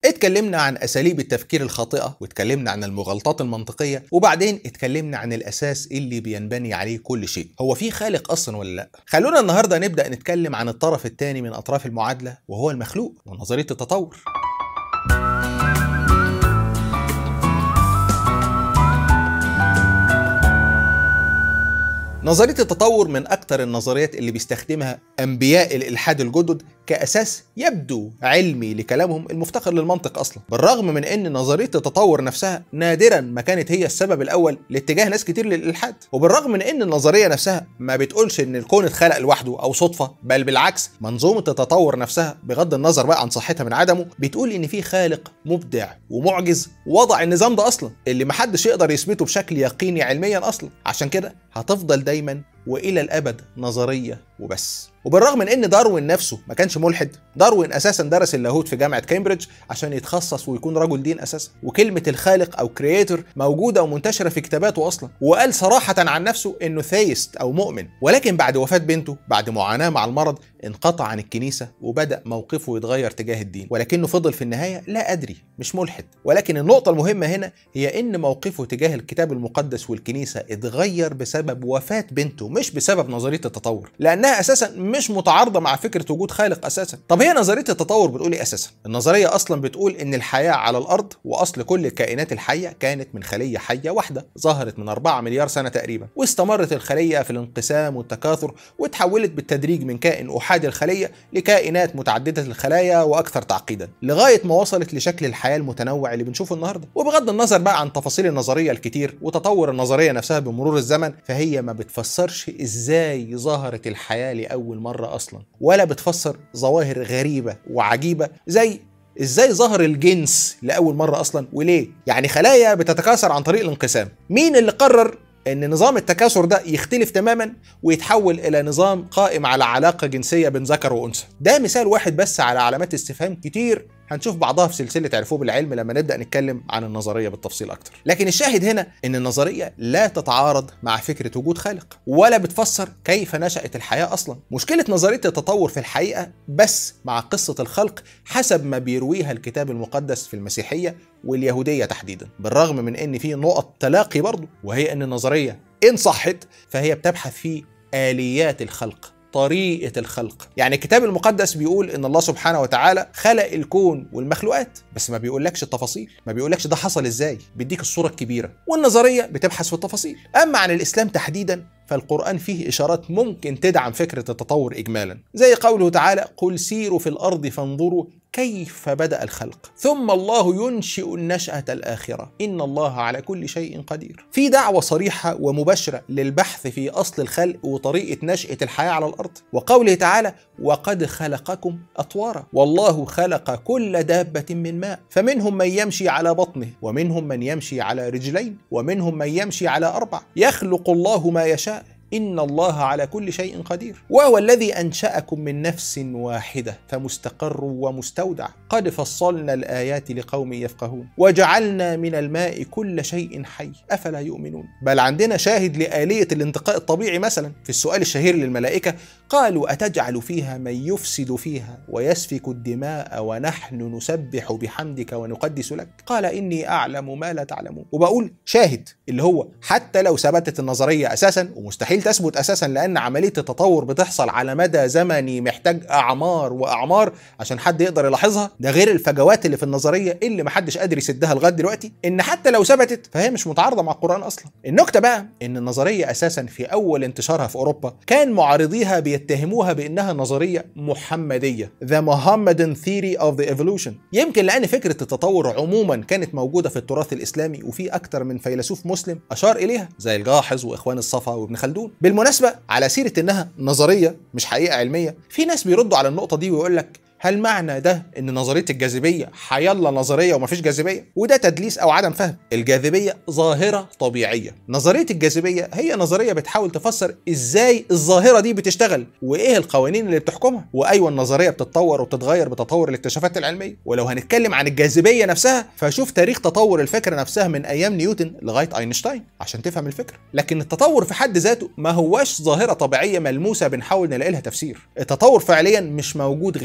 اتكلمنا عن اساليب التفكير الخاطئه واتكلمنا عن المغالطات المنطقيه وبعدين اتكلمنا عن الاساس اللي بينبني عليه كل شيء هو في خالق اصلا ولا لا خلونا النهارده نبدا نتكلم عن الطرف الثاني من اطراف المعادله وهو المخلوق ونظريه التطور نظرية التطور من أكثر النظريات اللي بيستخدمها أنبياء الإلحاد الجدد كأساس يبدو علمي لكلامهم المفتقر للمنطق أصلا بالرغم من أن نظرية التطور نفسها نادرا ما كانت هي السبب الأول لاتجاه ناس كتير للإلحاد وبالرغم من أن النظرية نفسها ما بتقولش أن الكون اتخلق لوحده أو صدفة بل بالعكس منظومة التطور نفسها بغض النظر بقى عن صحتها من عدمه بتقول أن في خالق مبدع ومعجز وضع النظام ده أصلا اللي محدش يقدر يثبته بشكل يقيني علميا أصلا عشان كده هتفضل دايما والى الابد نظريه وبس وبالرغم من ان داروين نفسه ما كانش ملحد داروين اساسا درس اللاهوت في جامعه كامبريدج عشان يتخصص ويكون رجل دين اساسا وكلمه الخالق او كرييتور موجوده ومنتشره في كتاباته اصلا وقال صراحه عن نفسه انه ثيست او مؤمن ولكن بعد وفاه بنته بعد معاناه مع المرض انقطع عن الكنيسه وبدا موقفه يتغير تجاه الدين ولكنه فضل في النهايه لا ادري مش ملحد ولكن النقطه المهمه هنا هي ان موقفه تجاه الكتاب المقدس والكنيسه اتغير بسبب وفاه بنته مش بسبب نظريه التطور لانها اساسا مش متعارضه مع فكره وجود خالق اساسا طب هي نظريه التطور بتقول ايه اساسا النظريه اصلا بتقول ان الحياه على الارض واصل كل الكائنات الحيه كانت من خليه حيه واحده ظهرت من 4 مليار سنه تقريبا واستمرت الخليه في الانقسام والتكاثر وتحولت بالتدريج من كائن احادي الخليه لكائنات متعدده الخلايا واكثر تعقيدا لغايه ما وصلت لشكل الحياه المتنوع اللي بنشوفه النهارده وبغض النظر بقى عن تفاصيل النظريه الكتير وتطور النظريه نفسها بمرور الزمن فهي ما بتفسرش ازاي ظهرت الحياه لاول مره اصلا ولا بتفسر ظواهر غريبه وعجيبه زي ازاي ظهر الجنس لاول مره اصلا وليه يعني خلايا بتتكاثر عن طريق الانقسام مين اللي قرر ان نظام التكاثر ده يختلف تماما ويتحول الى نظام قائم على علاقه جنسيه بين ذكر وانثى ده مثال واحد بس على علامات استفهام كتير هنشوف بعضها في سلسله عرفوه بالعلم لما نبدا نتكلم عن النظريه بالتفصيل اكتر لكن الشاهد هنا ان النظريه لا تتعارض مع فكره وجود خالق ولا بتفسر كيف نشات الحياه اصلا مشكله نظريه التطور في الحقيقه بس مع قصه الخلق حسب ما بيرويها الكتاب المقدس في المسيحيه واليهوديه تحديدا بالرغم من ان في نقط تلاقي برضه وهي ان النظريه ان صحت فهي بتبحث في اليات الخلق طريقة الخلق يعني الكتاب المقدس بيقول ان الله سبحانه وتعالى خلق الكون والمخلوقات بس ما بيقولكش التفاصيل ما بيقولكش ده حصل ازاي بيديك الصورة الكبيرة والنظرية بتبحث في التفاصيل اما عن الاسلام تحديدا فالقرآن فيه إشارات ممكن تدعم فكرة التطور إجمالا زي قوله تعالى قل سيروا في الأرض فانظروا كيف بدأ الخلق ثم الله ينشئ النشأة الآخرة إن الله على كل شيء قدير في دعوة صريحة ومباشرة للبحث في أصل الخلق وطريقة نشأة الحياة على الأرض وقوله تعالى وقد خلقكم أطوارا والله خلق كل دابة من ماء فمنهم من يمشي على بطنه ومنهم من يمشي على رجلين ومنهم من يمشي على أربع يخلق الله ما يشاء إن الله على كل شيء قدير وهو الذي أنشأكم من نفس واحدة فمستقر ومستودع قد فصلنا الآيات لقوم يفقهون وجعلنا من الماء كل شيء حي أفلا يؤمنون بل عندنا شاهد لآلية الانتقاء الطبيعي مثلا في السؤال الشهير للملائكة قالوا أتجعل فيها من يفسد فيها ويسفك الدماء ونحن نسبح بحمدك ونقدس لك قال إني أعلم ما لا تعلمون وبقول شاهد اللي هو حتى لو ثبتت النظرية أساسا ومستحيل تثبت أساسا لأن عملية التطور بتحصل على مدى زمني محتاج أعمار وأعمار عشان حد يقدر يلاحظها ده غير الفجوات اللي في النظرية اللي محدش قادر يسدها لغاية دلوقتي إن حتى لو ثبتت فهي مش متعارضة مع القرآن أصلا النكتة بقى إن النظرية أساسا في أول انتشارها في أوروبا كان معارضيها بيتهموها بأنها نظرية محمدية The Mohammedan Theory of the Evolution يمكن لأن فكرة التطور عموما كانت موجودة في التراث الإسلامي وفي أكتر من فيلسوف مسلم أشار إليها زي الجاحظ وإخوان الصفا وابن خلدون بالمناسبة على سيرة إنها نظرية مش حقيقة علمية في ناس بيردوا على النقطة دي ويقول لك هل معنى ده ان نظريه الجاذبيه حيلا نظريه ومفيش جاذبيه وده تدليس او عدم فهم الجاذبيه ظاهره طبيعيه نظريه الجاذبيه هي نظريه بتحاول تفسر ازاي الظاهره دي بتشتغل وايه القوانين اللي بتحكمها وايوه النظريه بتتطور وبتتغير بتطور الاكتشافات العلميه ولو هنتكلم عن الجاذبيه نفسها فشوف تاريخ تطور الفكره نفسها من ايام نيوتن لغايه اينشتاين عشان تفهم الفكره لكن التطور في حد ذاته ما هواش ظاهره طبيعيه ملموسه بنحاول نلاقي لها تفسير التطور فعليا مش موجود غير في خيال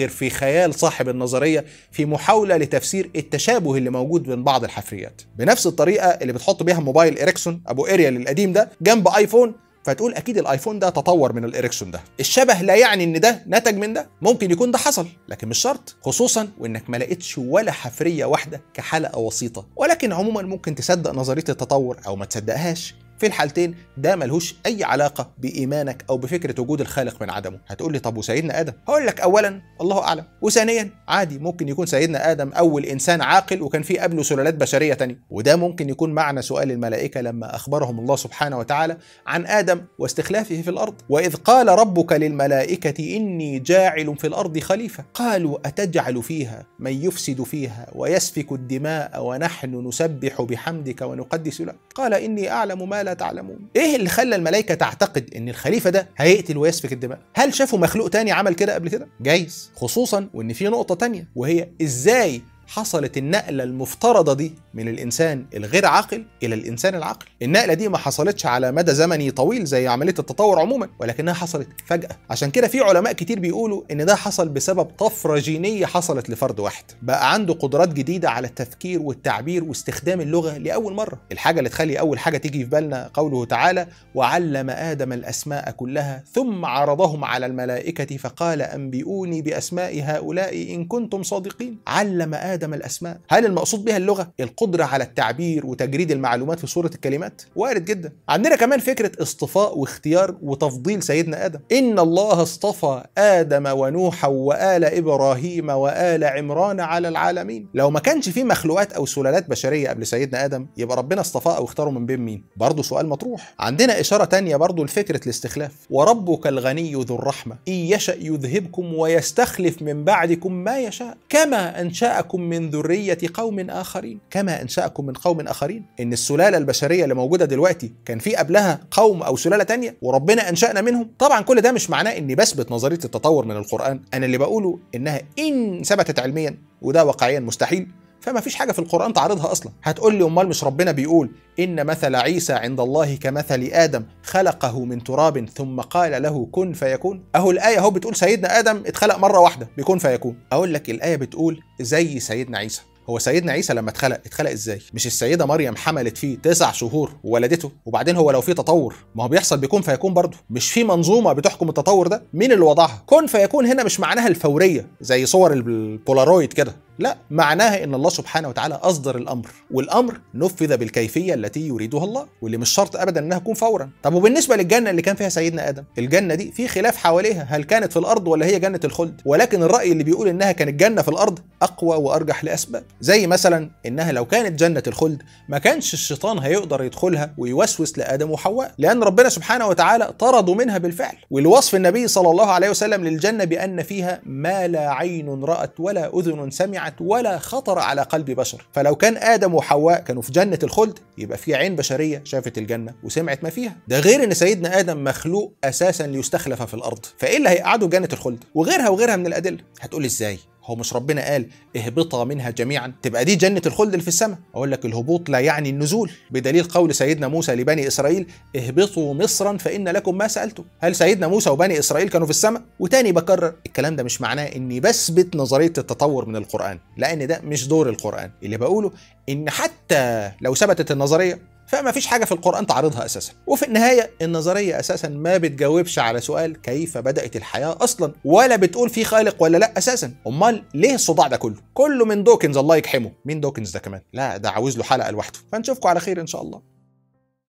خيال صاحب النظريه في محاوله لتفسير التشابه اللي موجود بين بعض الحفريات بنفس الطريقه اللي بتحط بيها موبايل اريكسون ابو اريال القديم ده جنب ايفون فتقول اكيد الايفون ده تطور من الاريكسون ده الشبه لا يعني ان ده نتج من ده ممكن يكون ده حصل لكن مش شرط خصوصا وانك ما لقيتش ولا حفريه واحده كحلقه وسيطه ولكن عموما ممكن تصدق نظريه التطور او ما تصدقهاش في الحالتين ده ملهوش اي علاقه بايمانك او بفكره وجود الخالق من عدمه هتقول لي طب وسيدنا ادم هقول لك اولا الله اعلم وثانيا عادي ممكن يكون سيدنا ادم اول انسان عاقل وكان في قبله سلالات بشريه تانية وده ممكن يكون معنى سؤال الملائكه لما اخبرهم الله سبحانه وتعالى عن ادم واستخلافه في الارض واذ قال ربك للملائكه اني جاعل في الارض خليفه قالوا اتجعل فيها من يفسد فيها ويسفك الدماء ونحن نسبح بحمدك ونقدس لك قال اني اعلم ما لا تعلمون ايه اللي خلى الملائكه تعتقد ان الخليفه ده هيقتل ويسفك الدماء هل شافوا مخلوق تاني عمل كده قبل كده جايز خصوصا وان في نقطه تانية وهي ازاي حصلت النقلة المفترضة دي من الإنسان الغير عاقل إلى الإنسان العاقل النقلة دي ما حصلتش على مدى زمني طويل زي عملية التطور عموما ولكنها حصلت فجأة عشان كده في علماء كتير بيقولوا إن ده حصل بسبب طفرة جينية حصلت لفرد واحد بقى عنده قدرات جديدة على التفكير والتعبير واستخدام اللغة لأول مرة الحاجة اللي تخلي أول حاجة تيجي في بالنا قوله تعالى وعلم آدم الأسماء كلها ثم عرضهم على الملائكة فقال أنبئوني بأسماء هؤلاء إن كنتم صادقين علم آدم آدم الأسماء هل المقصود بها اللغة؟ القدرة على التعبير وتجريد المعلومات في صورة الكلمات؟ وارد جدا عندنا كمان فكرة اصطفاء واختيار وتفضيل سيدنا آدم إن الله اصطفى آدم ونوحا وآل إبراهيم وآل عمران على العالمين لو ما كانش في مخلوقات أو سلالات بشرية قبل سيدنا آدم يبقى ربنا اصطفاه أو اختاره من بين مين؟ برضه سؤال مطروح عندنا إشارة تانية برضه لفكرة الاستخلاف وربك الغني ذو الرحمة إن يشأ يذهبكم ويستخلف من بعدكم ما يشاء كما أنشأكم من ذرية قوم آخرين كما أنشأكم من قوم آخرين إن السلالة البشرية اللي موجودة دلوقتي كان في قبلها قوم أو سلالة تانية وربنا أنشأنا منهم طبعا كل ده مش معناه إني بثبت نظرية التطور من القرآن أنا اللي بقوله إنها إن ثبتت علميا وده واقعيا مستحيل فما فيش حاجه في القران تعرضها اصلا هتقول لي امال مش ربنا بيقول ان مثل عيسى عند الله كمثل ادم خلقه من تراب ثم قال له كن فيكون اهو الايه اهو بتقول سيدنا ادم اتخلق مره واحده بيكون فيكون اقول لك الايه بتقول زي سيدنا عيسى هو سيدنا عيسى لما اتخلق اتخلق ازاي مش السيده مريم حملت فيه تسع شهور وولدته وبعدين هو لو في تطور ما هو بيحصل بيكون فيكون برضه مش في منظومه بتحكم التطور ده مين اللي وضعها كن فيكون هنا مش معناها الفوريه زي صور البولارويد كده لا معناها ان الله سبحانه وتعالى اصدر الامر والامر نفذ بالكيفيه التي يريدها الله واللي مش شرط ابدا انها تكون فورا طب وبالنسبه للجنه اللي كان فيها سيدنا ادم الجنه دي في خلاف حواليها هل كانت في الارض ولا هي جنه الخلد ولكن الراي اللي بيقول انها كانت جنه في الارض اقوى وارجح لاسباب زي مثلا انها لو كانت جنه الخلد ما كانش الشيطان هيقدر يدخلها ويوسوس لادم وحواء لان ربنا سبحانه وتعالى طردوا منها بالفعل والوصف النبي صلى الله عليه وسلم للجنه بان فيها ما لا عين رات ولا اذن سمعت ولا خطر على قلب بشر فلو كان ادم وحواء كانوا في جنه الخلد يبقى في عين بشريه شافت الجنه وسمعت ما فيها ده غير ان سيدنا ادم مخلوق اساسا ليستخلف في الارض فايه اللي هيقعده جنه الخلد وغيرها وغيرها من الادله هتقول ازاي هو مش ربنا قال اهبطا منها جميعا تبقى دي جنة الخلد اللي في السماء أقول لك الهبوط لا يعني النزول بدليل قول سيدنا موسى لبني إسرائيل اهبطوا مصرا فإن لكم ما سألتم هل سيدنا موسى وبني إسرائيل كانوا في السماء وتاني بكرر الكلام ده مش معناه إني بثبت نظرية التطور من القرآن لأن ده مش دور القرآن اللي بقوله إن حتى لو ثبتت النظرية فما فيش حاجه في القران تعرضها اساسا وفي النهايه النظريه اساسا ما بتجاوبش على سؤال كيف بدات الحياه اصلا ولا بتقول في خالق ولا لا اساسا امال ليه الصداع ده كله كله من دوكنز الله يجحمه مين دوكنز ده كمان لا ده عاوز له حلقه لوحده فنشوفكم على خير ان شاء الله